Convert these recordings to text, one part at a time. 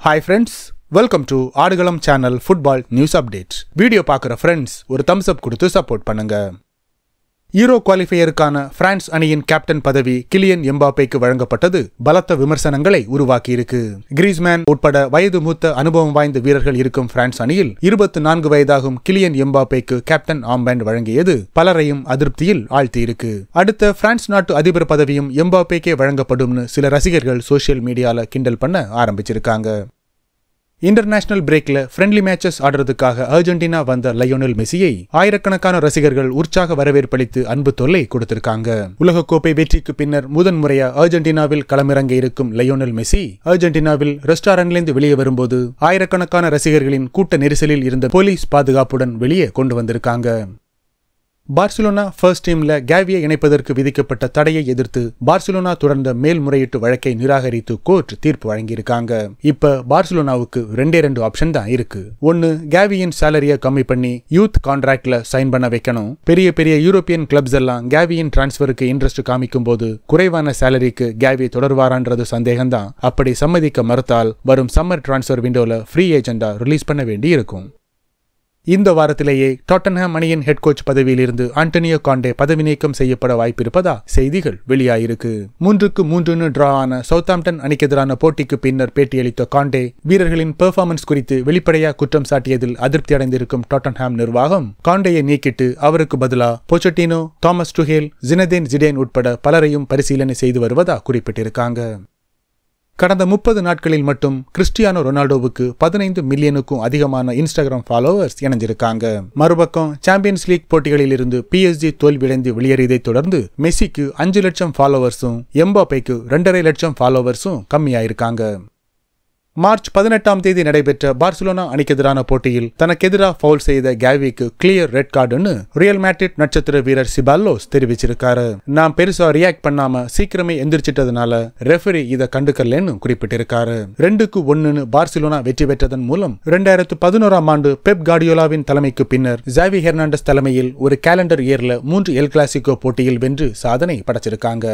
hi friends welcome to Aadukalam channel football news update video பார்க்குற friends ஒரு thumbs up கொடுத்து support பண்ணுங்க Euro குவாலிஃபையருக்கான பிரான்ஸ் அணியின் கேப்டன் பதவி கிலியன் எம்பாப்பேக்கு வழங்கப்பட்டது பலத்த விமர்சனங்களை உருவாக்கியிருக்கு கிரீஸ்மேன் உட்பட வயது மூத்த அனுபவம் வாய்ந்த வீரர்கள் இருக்கும் பிரான்ஸ் அணியில் இருபத்தி நான்கு வயதாகும் கிலியன் எம்பாப்பேக்கு கேப்டன் ஆம்பேண்ட் வழங்கியது பலரையும் அதிருப்தியில் ஆழ்த்தியிருக்கு அடுத்த பிரான்ஸ் நாட்டு அதிபர் பதவியும் எம்பாப்பேக்கே வழங்கப்படும்னு சில ரசிகர்கள் சோசியல் மீடியால கிண்டல் பண்ண ஆரம்பிச்சிருக்காங்க இன்டர்நேஷனல் பிரேக்ல ஃப்ரெண்ட்லி மேட்சஸ் ஆடுறதுக்காக அர்ஜென்டினா வந்த லயோனல் மெஸ்ஸியை ஆயிரக்கணக்கான ரசிகர்கள் உற்சாக வரவேற்பளித்து அன்பு தொல்லை கொடுத்திருக்காங்க உலகக்கோப்பை வெற்றிக்கு பின்னர் முதன் முறையா அர்ஜென்டினாவில் களமிறங்க இருக்கும் லயோனல் மெஸ்ஸி அர்ஜென்டினாவில் ரெஸ்டாரண்ட்லேருந்து வெளியே வரும்போது ஆயிரக்கணக்கான ரசிகர்களின் கூட்ட நெரிசலில் இருந்த போலீஸ் பாதுகாப்புடன் வெளியே கொண்டு வந்திருக்காங்க பார்சிலோனா ஃபர்ஸ்ட் டீம்ல கேவியை இணைப்பதற்கு விதிக்கப்பட்ட தடையை எதிர்த்து பார்சிலோனா தொடர்ந்த மேல்முறையீட்டு வழக்கை நிராகரித்து கோர்ட் தீர்ப்பு வழங்கியிருக்காங்க இப்ப பார்சிலோனாவுக்கு ரெண்டே ரெண்டு ஆப்ஷன் தான் இருக்கு ஒன்னு கேவியின் சேலரியை கம்மி பண்ணி யூத் கான்ட்ராக்ட்ல சைன் பண்ண வைக்கணும் பெரிய பெரிய யூரோப்பியன் கிளப்ஸ் எல்லாம் கேவியின் டிரான்ஸ்பருக்கு இன்ட்ரெஸ்ட் காமிக்கும் போது குறைவான சேலரிக்கு கேவி தொடர்வாரான்றது சந்தேகம்தான் அப்படி சம்மதிக்க மறுத்தால் வரும் சம்மர் டிரான்ஸ்பர் விண்டோல ஃப்ரீ ஏஜெண்டா ரிலீஸ் பண்ண வேண்டி இருக்கும் இந்த வாரத்திலேயே டாட்டன்ஹாம் அணியின் ஹெட் கோச் பதவியிலிருந்து ஆண்டனியோ காண்டே பதவி நீக்கம் செய்யப்பட வாய்ப்பிருப்பதா செய்திகள் வெளியாயிருக்கு மூன்றுக்கு மூன்றுன்னு டிரா ஆன சவுத்தாம்டன் அணிக்கு எதிரான போட்டிக்கு பின்னர் பேட்டியளித்த காண்டே வீரர்களின் பெர்ஃபார்மன்ஸ் குறித்து வெளிப்படையா குற்றம் சாட்டியதில் அதிருப்தி அடைந்திருக்கும் டாட்டன்ஹாம் நிர்வாகம் காண்டேயை நீக்கிட்டு அவருக்கு பதிலா பொச்சட்டினோ தாமஸ் டுஹேல் ஜினதேன் ஜிடேன் உட்பட பலரையும் பரிசீலனை செய்து வருவதா குறிப்பிட்டிருக்காங்க கடந்த முப்பது நாட்களில் மட்டும் கிறிஸ்டியானோ ரொனால்டோவுக்கு பதினைந்து மில்லியனுக்கும் அதிகமான இன்ஸ்டாகிராம் ஃபாலோவர்ஸ் இணைஞ்சிருக்காங்க மறுபக்கம் சாம்பியன்ஸ் லீக் போட்டிகளில் இருந்து பிஎஸ்ஜி தோல்வியடைந்து வெளியேறியதைத் தொடர்ந்து மெஸ்ஸிக்கு அஞ்சு லட்சம் ஃபாலோவர்ஸும் எம்பாப்பைக்கு ரெண்டரை லட்சம் ஃபாலோவர்ஸும் கம்மியாயிருக்காங்க மார்ச் பதினெட்டாம் தேதி நடைபெற்ற பார்சிலோனா அணிக்கு எதிரான போட்டியில் தனக்கு எதிராக ஃபவுல் செய்த கேவிக்கு கிளியர் ரெட் கார்டுன்னு ரியல் மேட்ரிட் நட்சத்திர வீரர் சிபால்லோஸ் தெரிவிச்சிருக்காரு நான் பெருசா ரியாக்ட் பண்ணாம சீக்கிரமே எந்திரிச்சிட்டதுனால ரெஃபரி இதை கண்டுக்கலன்னு குறிப்பிட்டிருக்காரு ரெண்டுக்கு ஒன்னுன்னு பார்சிலோனா வெற்றி பெற்றதன் மூலம் ரெண்டாயிரத்து பதினோராம் ஆண்டு பெப் கார்டியோலாவின் தலைமைக்கு பின்னர் ஜாவி ஹெர்னாண்டஸ் தலைமையில் ஒரு கேலண்டர் இயர்ல மூன்று எல் கிளாசிகோ போட்டியில் வென்று சாதனை படைச்சிருக்காங்க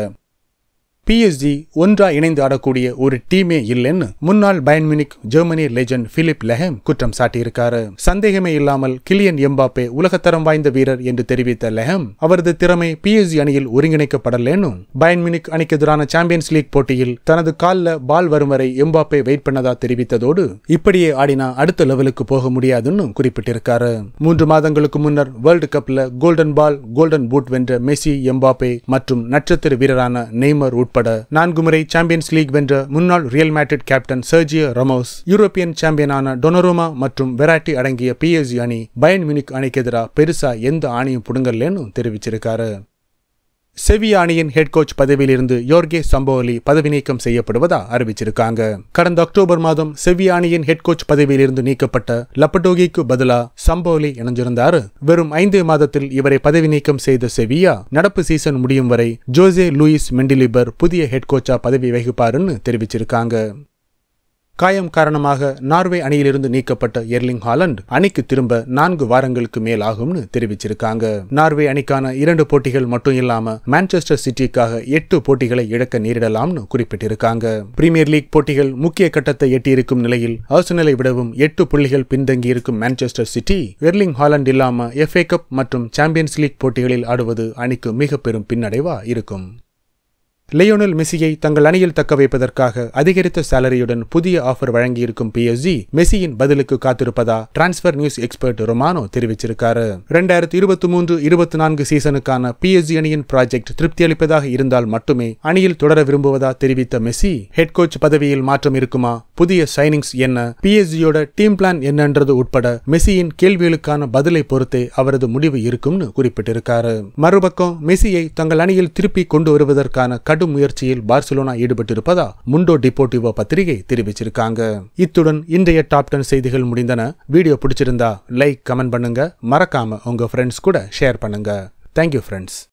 பிஎஸ்ஜி ஒன்றா இணைந்து ஆடக்கூடிய ஒரு டீமே இல்லைன்னு முன்னாள் Bayern Munich Germany legend Philipp Lahm குற்றம் சாட்டியிருக்காரு சந்தேகமே இல்லாமல் கிலியன் எம்பாப்பே உலகத்தரம் வாய்ந்த வீரர் என்று தெரிவித்த லெஹம் அவரது திறமை பிஎஸ்ஜி அணியில் ஒருங்கிணைக்கப்படலன்னும் பயன் மியூனிக் அணிக்கு எதிரான சாம்பியன்ஸ் லீக் போட்டியில் தனது காலில் பால் வரும் வரை எம்பாப்பே வெயிட் பண்ணதா தெரிவித்ததோடு இப்படியே ஆடினா அடுத்த லெவலுக்கு போக முடியாதுன்னு குறிப்பிட்டிருக்காரு மூன்று மாதங்களுக்கு முன்னர் வேர்ல்டு கப்ல கோல்டன் பால் கோல்டன் பூட் வென்ற மெஸ்ஸி எம்பாப்பே மற்றும் நட்சத்திர வீரரான நெய்மர் உட்பட நான்கு முறை சாம்பியன்ஸ் லீக் வென்ற முன்னாள் Real Madrid captain Sergio Ramos European சாம்பியனான டொனரோமா மற்றும் வெராட்டி அடங்கிய பிஎஸ்ஜி அணி பயன் மியூனிக் அணிக்கு எதிராக பெருசா எந்த ஆணையும் புடுங்கலன்னு தெரிவிச்சிருக்காரு செவியா அணியின் ஹெட் கோச் பதவியிலிருந்து யோர்கே சம்போலி பதவி நீக்கம் செய்யப்படுவதா அறிவிச்சிருக்காங்க கடந்த அக்டோபர் மாதம் செவியா அணியின் ஹெட் கோச் பதவியிலிருந்து நீக்கப்பட்ட லப்படோகிக்கு பதிலா சம்போலி இணைஞ்சிருந்தாரு வெறும் ஐந்து மாதத்தில் இவரை பதவி நீக்கம் செய்த செவியா நடப்பு சீசன் முடியும் வரை ஜோசே லூயிஸ் மெண்டிலிபர் புதிய ஹெட் கோச்சா பதவி வகிப்பாருன்னு தெரிவிச்சிருக்காங்க காயம் காரணமாக நார்வே அணியிலிருந்து நீக்கப்பட்ட எர்லிங் ஹாலண்ட் அணிக்கு திரும்ப நான்கு வாரங்களுக்கு மேல் ஆகும்னு தெரிவிச்சிருக்காங்க நார்வே அணிக்கான இரண்டு போட்டிகள் மட்டும் இல்லாம மான்செஸ்டர் சிட்டிக்காக எட்டு போட்டிகளை இழக்க நேரிடலாம்னு குறிப்பிட்டிருக்காங்க பிரீமியர் லீக் போட்டிகள் முக்கிய கட்டத்தை எட்டியிருக்கும் நிலையில் ஆர்சனலை விடவும் எட்டு புள்ளிகள் பின்தங்கியிருக்கும் மான்செஸ்டர் சிட்டி எர்லிங் ஹாலண்ட் இல்லாம எஃப்ஏ கப் மற்றும் சாம்பியன்ஸ் லீக் போட்டிகளில் ஆடுவது அணிக்கு மிக பெரும் பின்னடைவா இருக்கும் லியோனல் மெஸ்ஸியை தங்கள் அணியில் தக்க வைப்பதற்காக அதிகரித்த சேலரியுடன் புதிய ஆஃபர் வழங்கியிருக்கும் பிஎஸ்ஜி மெஸ்ஸியின் பதிலுக்கு காத்திருப்பதா டிரான்ஸ்பர் நியூஸ் எக்ஸ்பர்ட் ரொமானோ தெரிவிச்சிருக்காரு ரெண்டாயிரத்தி இருபத்தி மூன்று இருபத்தி நான்கு சீசனுக்கான பிஎஸ்ஜி அணியின் ப்ராஜெக்ட் திருப்தி அளிப்பதாக இருந்தால் மட்டுமே அணியில் தொடர விரும்புவதா தெரிவித்த மெஸ்ஸி ஹெட் கோச் பதவியில் மாற்றம் இருக்குமா புதிய சைனிங்ஸ் என்ன பிஎஸ்ஜியோட டீம் பிளான் என்னன்றது உட்பட மெஸ்ஸியின் கேள்விகளுக்கான பதிலை பொறுத்தே அவரது முடிவு இருக்கும்னு குறிப்பிட்டிருக்காரு மறுபக்கம் மெஸ்ஸியை தங்கள் அணியில் திருப்பி கொண்டு வருவதற்கான கடும் முயற்சியில் பார்சிலோனா ஈடுபட்டிருப்பதா முண்டோ டிபோட்டிவோ பத்திரிகை தெரிவிச்சிருக்காங்க இத்துடன் இன்றைய டாப் டென் செய்திகள் முடிந்தன வீடியோ பிடிச்சிருந்தா லைக் கமெண்ட் பண்ணுங்க மறக்காம உங்க ஃப்ரெண்ட்ஸ் கூட ஷேர் பண்ணுங்க தேங்க்யூ ஃப்ரெண்ட்ஸ்